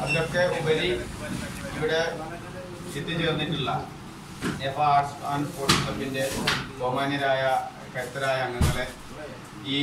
അതിലൊക്കെ ഉപരി ഇവിടെ എത്തിച്ചേർന്നിട്ടുള്ള എഫ് ആർട്സ് ആൻഡ് സ്പോർട്സ് ക്ലബിന്റെ ബഹുമാന്യരായ കരുത്തരായ അംഗങ്ങളെ ഈ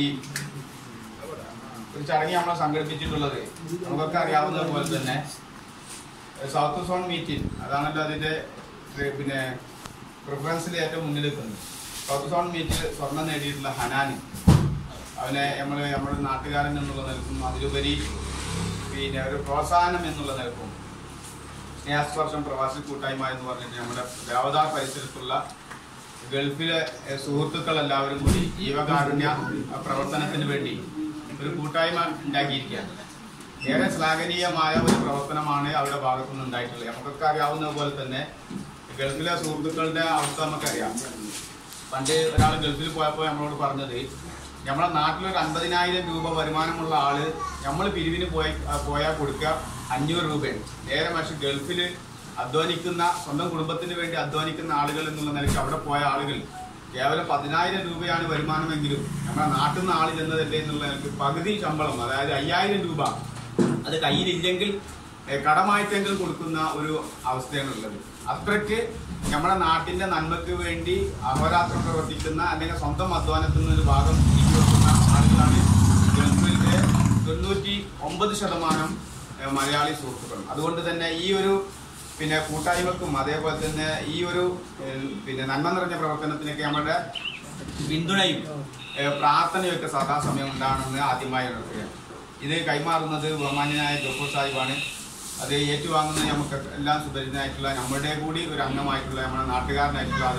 ഒരു ചടങ്ങ് നമ്മൾ സംഘടിപ്പിച്ചിട്ടുള്ളത് നമുക്കൊക്കെ അറിയാവുന്നത് പോലെ തന്നെ സൗത്ത് സോൺ മീറ്റിംഗ് അതാണല്ലോ അതിന്റെ ഏഹ്, പിന്നെ പ്രിഫറൻസിൽ ഏറ്റവും മുന്നിൽ നിൽക്കുന്നത് സൗത്ത് സോൺ മീറ്റിൽ സ്വർണം നേടിയിട്ടുള്ള ഹനാന് അവനെ നമ്മൾ നമ്മുടെ നാട്ടുകാരൻ എന്നുള്ള നിലക്കും അതിലുപരി പിന്നെ ഒരു പ്രോത്സാഹനം എന്നുള്ള നിലക്കും സ്നേഹസ്പർശം പ്രവാസി കൂട്ടായ്മ എന്ന് പറഞ്ഞിട്ട് നമ്മുടെ ദേവതാ പരിസരത്തുള്ള ഗൾഫിലെ എഹ്, സുഹൃത്തുക്കൾ എല്ലാവരും കൂടി ജീവകാരുണ്യ പ്രവർത്തനത്തിന് വേണ്ടി ഒരു കൂട്ടായ്മ ഉണ്ടാക്കിയിരിക്കുകയാണ് ഏറെ ശ്ലാഘനീയമായ ഒരു പ്രവർത്തനമാണ് അവരുടെ ഭാഗത്തു നിന്ന് ഉണ്ടായിട്ടുള്ളത് നമുക്കൊക്കെ അറിയാവുന്ന പോലെ തന്നെ ഗൾഫിലെ സുഹൃത്തുക്കളുടെ അവസ്ഥ നമുക്കറിയാം പണ്ട് ഒരാൾ ഗൾഫിൽ പോയപ്പോൾ നമ്മളോട് പറഞ്ഞത് നമ്മളെ നാട്ടിലൊരു അൻപതിനായിരം രൂപ വരുമാനമുള്ള ആള് നമ്മൾ പിരിവിന് പോയി ആ, പോയാൽ കൊടുക്കുക അഞ്ഞൂറ് രൂപയാണ് നേരെ മറിച്ച് ഗൾഫിൽ അധ്വാനിക്കുന്ന സ്വന്തം കുടുംബത്തിന് വേണ്ടി അധ്വാനിക്കുന്ന ആളുകൾ എന്നുള്ള നിലയ്ക്ക് അവിടെ പോയ ആളുകൾ കേവലം പതിനായിരം രൂപയാണ് വരുമാനമെങ്കിലും നമ്മുടെ നാട്ടിൽ നിന്ന് ആള് ചെന്നതല്ലേ എന്നുള്ള നിലയ്ക്ക് പകുതി ശമ്പളം അതായത് അയ്യായിരം രൂപ അത് കയ്യിലില്ലെങ്കിൽ ഏഹ്, കടമായിട്ടെങ്കിലും കൊടുക്കുന്ന ഒരു അവസ്ഥയാണ് ഉള്ളത് അത്രയ്ക്ക് നമ്മുടെ നാട്ടിന്റെ നന്മയ്ക്ക് വേണ്ടി അഹോരാത്രം പ്രവർത്തിക്കുന്ന അല്ലെങ്കിൽ സ്വന്തം അധ്വാനത്തിൽ നിന്ന് ഒരു ഭാഗം നീക്കി വെക്കുന്ന ആളുകളാണ് ഗൾഫിലെ തൊണ്ണൂറ്റി ഒമ്പത് ശതമാനം ഏഹ്, മലയാളി സുഹൃത്തുക്കളും അതുകൊണ്ട് തന്നെ ഈ ഒരു പിന്നെ കൂട്ടായ്മക്കും അതേപോലെ തന്നെ ഈ ഒരു ഏഹ്, പിന്നെ നന്മ നിറഞ്ഞ പ്രവർത്തനത്തിനൊക്കെ നമ്മുടെ പിന്തുണയും ഏഹ്, പ്രാർത്ഥനയൊക്കെ സദാസമയം ഉണ്ടാകണമെന്ന് ആദ്യമായി ഉണർത്തുകയാണ് ഇത് കൈമാറുന്നത് ബഹുമാന്യനായ ജോഫർ സാഹിബാണ് അത് ഏറ്റുവാങ്ങുന്നത് നമുക്ക് എല്ലാം സുപരിചിതനായിട്ടുള്ള നമ്മുടെ കൂടി ഒരു അംഗമായിട്ടുള്ള നമ്മുടെ നാട്ടുകാരനായിട്ടുള്ള